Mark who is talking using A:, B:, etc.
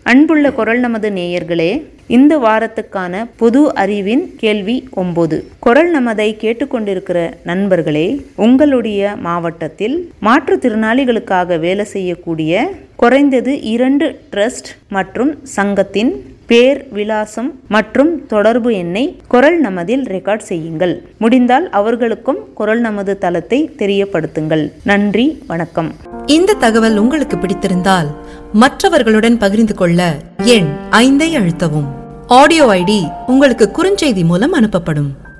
A: அன்புள்ள குரல் நமது நேயர்களே இந்த வாரத்துக்கான பொது அறிவின் கேள்வி ஒன்பது குரல் நமதை கேட்டுக்கொண்டிருக்கிற நண்பர்களே உங்களுடைய மாவட்டத்தில் மாற்றுத்திறனாளிகளுக்காக வேலை செய்யக்கூடிய குறைந்தது இரண்டு ட்ரஸ்ட் மற்றும் சங்கத்தின் பேர் விலாசம் மற்றும் தொடர்பு எண்ணை குரல் நமதில் ரெக்கார்ட் செய்யுங்கள் முடிந்தால் அவர்களுக்கும் குரல் நமது தளத்தை தெரியப்படுத்துங்கள் நன்றி வணக்கம்
B: இந்த தகவல் உங்களுக்கு பிடித்திருந்தால் மற்றவர்களுடன் பகிர்ந்து கொள்ள எண் ஐந்தை அழுத்தவும் ஆடியோ ஐடி உங்களுக்கு குறுஞ்செய்தி மூலம் அனுப்பப்படும்